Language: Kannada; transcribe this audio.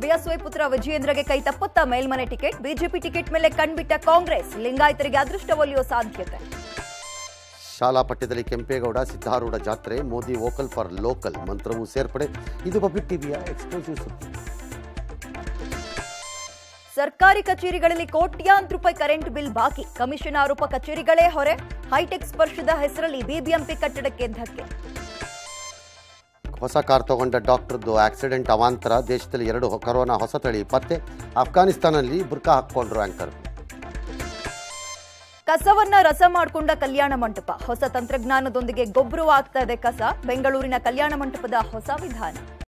ಬಿಎಸ್ವೈ ಪುತ್ರ ವಿಜಯೇಂದ್ರಗೆ ಕೈ ತಪ್ಪುತ್ತಾ ಮೇಲ್ಮನೆ ಟಿಕೆಟ್ ಬಿಜೆಪಿ ಟಿಕೆಟ್ ಮೇಲೆ ಕಣ್ಬಿಟ್ಟ ಕಾಂಗ್ರೆಸ್ ಲಿಂಗಾಯತರಿಗೆ ಅದೃಷ್ಟ ಒಲಿಯೋ ಸಾಧ್ಯತೆ ಶಾಲಾ ಪಠ್ಯದಲ್ಲಿ ಕೆಂಪೇಗೌಡ ಸಿದ್ಧಾರೂಢ ಜಾತ್ರೆ ಮೋದಿ ವೋಕಲ್ ಫಾರ್ ಲೋಕಲ್ ಮಂತ್ರವೂ ಸೇರ್ಪಡೆ ಇದು ಪಬ್ಲಿಕ್ ಟಿವಿಯ ಎಕ್ಸ್ಕ್ಲೂಸಿವ್ ಸುದ್ದಿ ಸರ್ಕಾರಿ ಕಚೇರಿಗಳಲ್ಲಿ ಕೋಟ್ಯಾಂತರ ರೂಪಾಯಿ ಕರೆಂಟ್ ಬಿಲ್ ಬಾಕಿ ಕಮಿಷನ್ ಆರೋಪ ಕಚೇರಿಗಳೇ ಹೊರೆ ಹೈಟೆಕ್ ಸ್ಪರ್ಶದ ಹೆಸರಲ್ಲಿ ಬಿಬಿಎಂಪಿ ಕಟ್ಟಡಕ್ಕೆ ಧಕ್ಕೆ ಹೊಸ ಕಾರ್ ತಗೊಂಡ ಡಾಕ್ಟರ್ದು ಆಕ್ಸಿಡೆಂಟ್ ಅವಾಂತರ ದೇಶದಲ್ಲಿ ಎರಡು ಹೊ- ಕೊರೋನಾ ಹೊಸ ತಳಿ ಪತ್ತೆ ಅಫ್ಘಾನಿಸ್ತಾನಲ್ಲಿ ಬುರ್ಕಾ ಹಾಕ್ಕೊಂಡ್ರು ಆಂಕರ್ ಕಸವನ್ನ ರಸ ಮಾಡಿಕೊಂಡ ಕಲ್ಯಾಣ ಮಂಟಪ ಹೊಸ ತಂತ್ರಜ್ಞಾನದೊಂದಿಗೆ ಗೊಬ್ಬರವಾಗ್ತಾ ಇದೆ ಕಸ ಬೆಂಗಳೂರಿನ ಕಲ್ಯಾಣ ಮಂಟಪದ ಹೊಸ ವಿಧಾನ